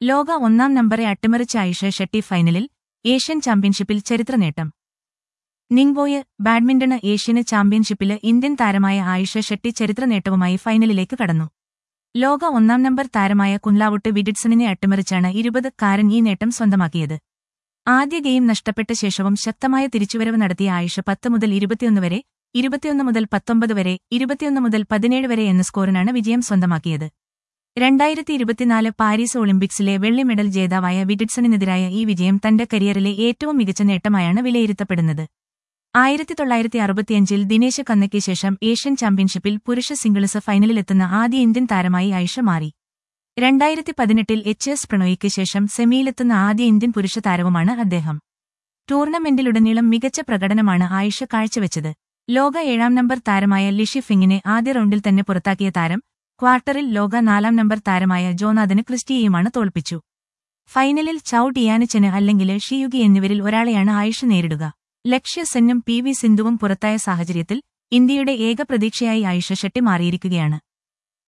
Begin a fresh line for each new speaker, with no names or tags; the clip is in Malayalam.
ലോക ഒന്നാം നമ്പറെ അട്ടിമറിച്ച ആയിഷ ഷെട്ടി ഫൈനലിൽ ഏഷ്യൻ ചാമ്പ്യൻഷിപ്പിൽ ചരിത്ര നേട്ടം നിങ്ബോയ് ബാഡ്മിന്റണ് ഏഷ്യന് ചാമ്പ്യൻഷിപ്പില് ഇന്ത്യൻ താരമായ ആയിഷ ഷെട്ടി ചരിത്ര നേട്ടവുമായി ഫൈനലിലേക്ക് കടന്നു ലോക ഒന്നാം നമ്പർ താരമായ കുൻലാവുട്ട് വിഡിഡ്സണിനെ അട്ടിമറിച്ചാണ് ഇരുപത് കാരൻ ഈ നേട്ടം സ്വന്തമാക്കിയത് ആദ്യ ഗെയിം നഷ്ടപ്പെട്ട ശേഷവും ശക്തമായ തിരിച്ചുവരവ് നടത്തിയ ആയിഷ പത്ത് മുതൽ ഇരുപത്തിയൊന്ന് വരെ ഇരുപത്തിയൊന്ന് മുതൽ പത്തൊമ്പത് വരെ ഇരുപത്തിയൊന്ന് മുതൽ പതിനേഴ് വരെ എന്ന സ്കോറിനാണ് വിജയം സ്വന്തമാക്കിയത് രണ്ടായിരത്തി ഇരുപത്തിനാല് പാരീസ് ഒളിമ്പിക്സിലെ വെള്ളി മെഡൽ ജേതാവായ വിഡിഡ്സണിനെതിരായ ഈ വിജയം തന്റെ കരിയറിലെ ഏറ്റവും മികച്ച നേട്ടമായാണ് വിലയിരുത്തപ്പെടുന്നത് ആയിരത്തി തൊള്ളായിരത്തി അറുപത്തിയഞ്ചിൽ ദിനേശ് കന്നയ്ക്ക് ശേഷം ഏഷ്യൻ ചാമ്പ്യൻഷിപ്പിൽ പുരുഷ സിംഗിൾസ് ഫൈനലിലെത്തുന്ന ആദ്യ ഇന്ത്യൻ താരമായി ആയിഷ മാറി രണ്ടായിരത്തി പതിനെട്ടിൽ എച്ച് എസ് പ്രണോയിക്ക് ശേഷം സെമിയിലെത്തുന്ന ആദ്യ ഇന്ത്യൻ പുരുഷ താരവുമാണ് അദ്ദേഹം ടൂർണമെന്റിലുടനീളം മികച്ച പ്രകടനമാണ് ആയിഷ കാഴ്ചവെച്ചത് ലോക ഏഴാം നമ്പർ താരമായ ലിഷി ഫിങ്ങിനെ ആദ്യ റൗണ്ടിൽ തന്നെ പുറത്താക്കിയ താരം ക്വാർട്ടറിൽ ലോക നാലാം നമ്പർ താരമായ ജോനാഥന് ക്രിസ്റ്റിയെയുമാണ് തോൽപ്പിച്ചു ഫൈനലിൽ ചൌ ടിയാനിച്ചന് അല്ലെങ്കിൽ ഷിയുഗി എന്നിവരിൽ ഒരാളെയാണ് ആയിഷ നേരിടുക ലക്ഷ്യ സെന്നും പി വി സിന്ധുവും പുറത്തായ സാഹചര്യത്തിൽ ഇന്ത്യയുടെ ഏക പ്രതീക്ഷയായി ആയിഷ ഷെട്ടി മാറിയിരിക്കുകയാണ്